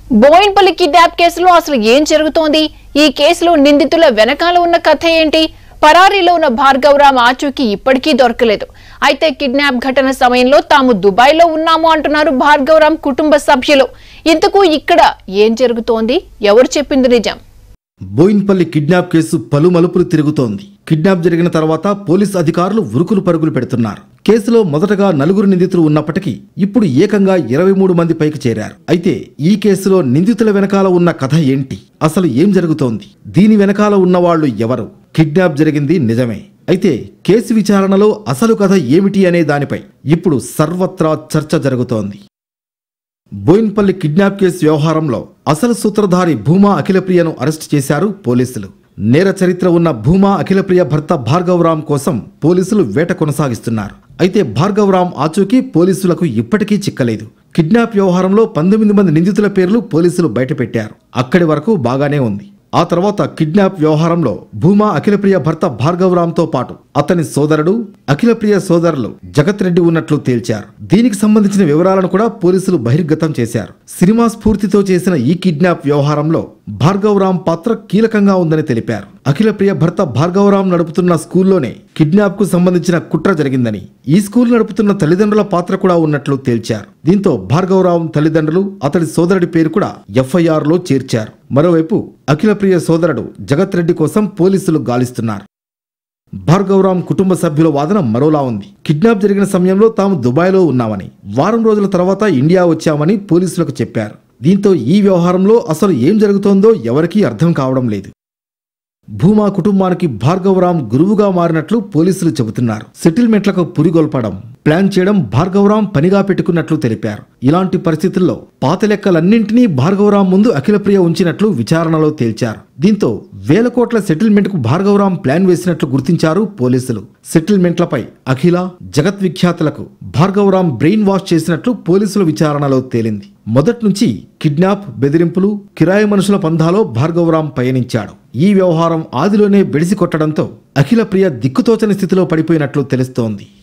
Boinpally kidnap కేసులో అసలు ఏం జరుగుతోంది ఈ కేసులో నిందితుల వెనకాల ఉన్న కథ ఏంటి పరారీలో ఉన్న భార్గవరామ్ ఆచూకీ ఇప్పటికీ దొరకలేదు అయితే కిడ్నాప్ ఘటన సమయంలో తాము దుబాయ్లో ఉన్నాము అంటున్నారు భార్గవరామ్ కుటుంబ సభ్యులు ఇంతకు ఇక్కడ ఏం జరుగుతోంది ఎవరు చెప్పింది నిజం బోయిన్పల్లి కిడ్నాప్ కేసు పలు మలుపులు తిరుగుతోంది కిడ్నాప్ జరిగిన తర్వాత పోలీస్ అధికారులు ఉరుకులు పరుగులు పెడుతున్నారు కేసులో మొదటగా నలుగురు నిందితులు ఉన్నప్పటికీ ఇప్పుడు ఏకంగా ఇరవై మూడు మంది పైకి చేరారు అయితే ఈ కేసులో నిందితుల వెనకాల ఉన్న కథ ఏంటి అసలు ఏం జరుగుతోంది దీని వెనకాల ఉన్నవాళ్లు ఎవరు కిడ్నాప్ జరిగింది నిజమే అయితే కేసు విచారణలో అసలు కథ ఏమిటి అనే దానిపై ఇప్పుడు సర్వత్రా చర్చ జరుగుతోంది బోయిన్పల్లి కిడ్నాప్ కేసు వ్యవహారంలో అసలు సూత్రధారి భూమా అఖిలప్రియను అరెస్ట్ చేశారు పోలీసులు నేర చరిత్ర ఉన్న భూమా అఖిలప్రియ భర్త భార్గవరామ్ కోసం పోలీసులు వేట కొనసాగిస్తున్నారు అయితే భార్గవరామ్ ఆచూకీ పోలీసులకు ఇప్పటికీ చిక్కలేదు కిడ్నాప్ వ్యవహారంలో పంతొమ్మిది మంది నిందితుల పేర్లు పోలీసులు బయటపెట్టారు అక్కడి వరకు బాగానే ఉంది ఆ తర్వాత కిడ్నాప్ వ్యవహారంలో భూమా అఖిలప్రియ భర్త భార్గవరామ్తో పాటు అతని సోదరుడు అఖిలప్రియ సోదరులు జగత్ రెడ్డి ఉన్నట్లు తేల్చారు దీనికి సంబంధించిన వివరాలను కూడా పోలీసులు బహిర్గతం చేశారు సినిమా స్ఫూర్తితో చేసిన ఈ కిడ్నాప్ వ్యవహారంలో భార్గవరామ్ పాత్ర కీలకంగా ఉందని తెలిపారు అఖిలప్రియ భర్త భార్గవరామ్ నడుపుతున్న స్కూల్లోనే కిడ్నాప్ కు సంబంధించిన కుట్ర జరిగిందని ఈ స్కూల్ నడుపుతున్న తల్లిదండ్రుల పాత్ర కూడా ఉన్నట్లు తేల్చారు దీంతో భార్గవరామ్ తల్లిదండ్రులు అతడి సోదరుడి పేరు కూడా ఎఫ్ఐఆర్ లో చేర్చారు మరోవైపు అఖిలప్రియ సోదరుడు జగత్ రెడ్డి కోసం పోలీసులు గాలిస్తున్నారు భార్గవరామ్ కుటుంబ సభ్యుల వాదన మరోలా ఉంది కిడ్నాప్ జరిగిన సమయంలో తాము దుబాయ్లో ఉన్నామని వారం రోజుల తర్వాత ఇండియా వచ్చామని పోలీసులకు చెప్పారు దీంతో ఈ వ్యవహారంలో అసలు ఏం జరుగుతోందో ఎవరికీ అర్థం కావడం లేదు భూమా కుటుంబానికి భార్గవరామ్ గురువుగా మారినట్లు పోలీసులు చెబుతున్నారు సెటిల్మెంట్లకు పురిగొల్పడం ప్లాన్ చేయడం భార్గవరామ్ పనిగా పెట్టుకున్నట్లు తెలిపారు ఇలాంటి పరిస్థితుల్లో పాత లెక్కలన్నింటినీ భార్గవరామ్ ముందు అఖిలప్రియ ఉంచినట్లు విచారణలో తేల్చారు దీంతో వేల కోట్ల సెటిల్మెంట్ కు భార్గవరామ్ ప్లాన్ వేసినట్లు గుర్తించారు పోలీసులు సెటిల్మెంట్లపై అఖిల జగత్ విఖ్యాతులకు భార్గవరామ్ బ్రెయిన్ వాష్ చేసినట్లు పోలీసుల విచారణలో తేలింది మొదటి నుంచి కిడ్నాప్ బెదిరింపులు కిరాయి మనుషుల పంధాలో భార్గవరామ్ పయనించాడు ఈ వ్యవహారం ఆదిలోనే బెడిసి కొట్టడంతో అఖిల ప్రియ దిక్కుతోచని స్థితిలో పడిపోయినట్లు తెలుస్తోంది